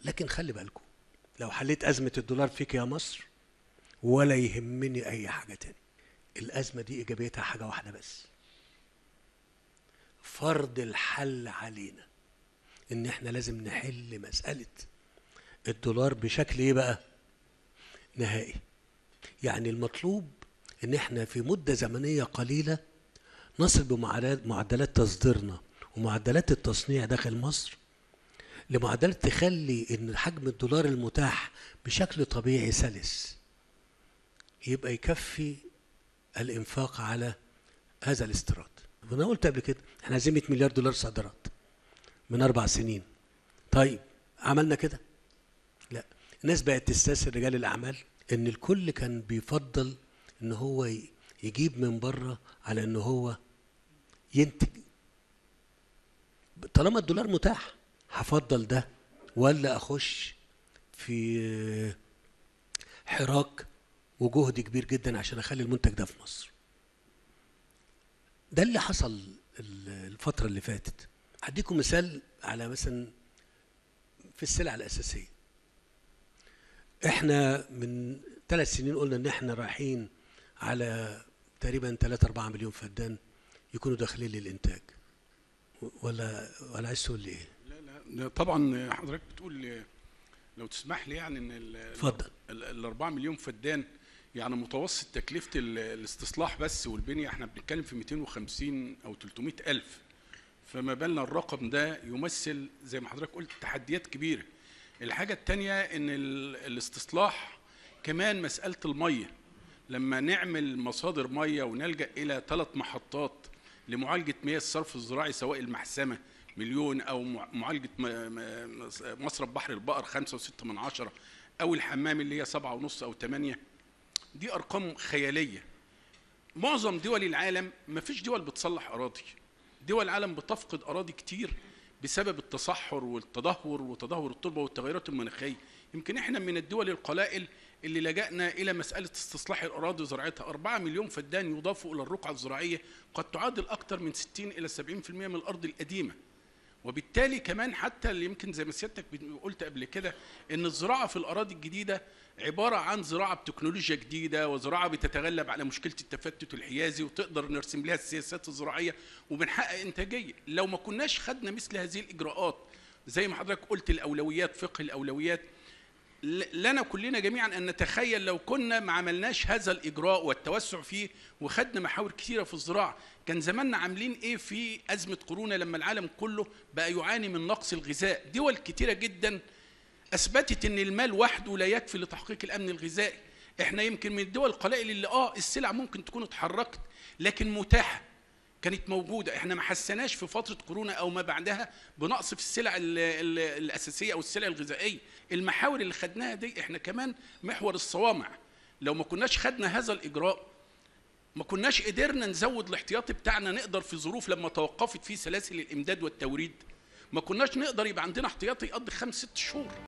لكن خلي بالكم لو حليت ازمه الدولار فيك يا مصر ولا يهمني اي حاجه تاني الازمه دي ايجابيتها حاجه واحده بس فرض الحل علينا ان احنا لازم نحل مساله الدولار بشكل ايه بقى نهائي يعني المطلوب ان احنا في مده زمنيه قليله نصل بمعدلات معدلات تصديرنا ومعدلات التصنيع داخل مصر لمعدلات تخلي ان حجم الدولار المتاح بشكل طبيعي سلس يبقى يكفي الانفاق على هذا الاستيراد وانا قلت قبل كده احنا عايزين 100 مليار دولار صادرات من اربع سنين طيب عملنا كده لا الناس بقت تستسهل رجال الاعمال ان الكل كان بيفضل ان هو ي- يجيب من بره على ان هو ينتج طالما الدولار متاح هفضل ده ولا اخش في حراك وجهد كبير جدا عشان اخلي المنتج ده في مصر ده اللي حصل ال- الفترة اللي فاتت هديكم مثال على مثلا في السلع الأساسية احنا من ثلاث سنين قلنا ان احنا رايحين على تقريبا 3 4 مليون فدان يكونوا داخلين للانتاج ولا ولا عايز تقول لي ايه؟ لا لا ده طبعا حضرتك بتقول لو تسمح لي يعني ان ال- اتفضل. ال- ال 4 مليون فدان يعني متوسط تكلفه ال- الاستصلاح بس والبنيه احنا بنتكلم في 250 او 300 الف فما بالنا الرقم ده يمثل زي ما حضرتك قلت تحديات كبيره الحاجه الثانيه ان ال- الاستصلاح كمان مساله الميه لما نعمل مصادر ميه ونلجا الى ثلاث محطات لمعالجه مياه الصرف الزراعي سواء المحسمه مليون او مع- معالجه م- م- مصرف بحر البقر خمسة وستة من عشرة او الحمام اللي هي سبعة ونص او ثمانية دي ارقام خياليه معظم دول العالم ما فيش دول بتصلح اراضي دول العالم بتفقد اراضي كتير بسبب التصحر والتدهور وتدهور التربه والتغيرات المناخيه يمكن احنا من الدول القلائل اللي لجأنا الى مساله استصلاح الاراضي وزراعتها 4 مليون فدان يضافوا الى الرقعه الزراعيه قد تعادل اكثر من 60 الى 70% من الارض القديمه وبالتالي كمان حتى اللي يمكن زي ما سيادتك قلت قبل كده ان الزراعه في الاراضي الجديده عباره عن زراعه بتكنولوجيا جديده وزراعه بتتغلب على مشكله التفتت الحيازي وتقدر نرسم لها السياسات الزراعيه وبنحقق انتاجيه لو ما كناش خدنا مثل هذه الاجراءات زي ما حضرتك قلت الاولويات فقه الاولويات ل- لنا كلنا جميعا ان نتخيل لو كنا ما عملناش هذا الاجراء والتوسع فيه وخدنا محاور كثيره في الزراعه كان زماننا عاملين ايه في ازمه كورونا لما العالم كله بقى يعاني من نقص الغذاء دول كثيره جدا اثبتت ان المال وحده لا يكفي لتحقيق الامن الغذائي احنا يمكن من الدول القلائل اللي اه السلع ممكن تكون اتحركت لكن متاحه كانت موجودة احنا ما حسناش في فترة كورونا او ما بعدها بنقص في السلع ال ال الاساسية او السلع الغذائية المحاور اللي خدناها دي احنا كمان محور الصوامع لو ما كناش خدنا هذا الاجراء ما كناش قدرنا نزود الاحتياطي بتاعنا نقدر في ظروف لما توقفت فيه سلاسل الامداد والتوريد ما كناش نقدر يبقى عندنا احتياطي يقضي خمس ست شهور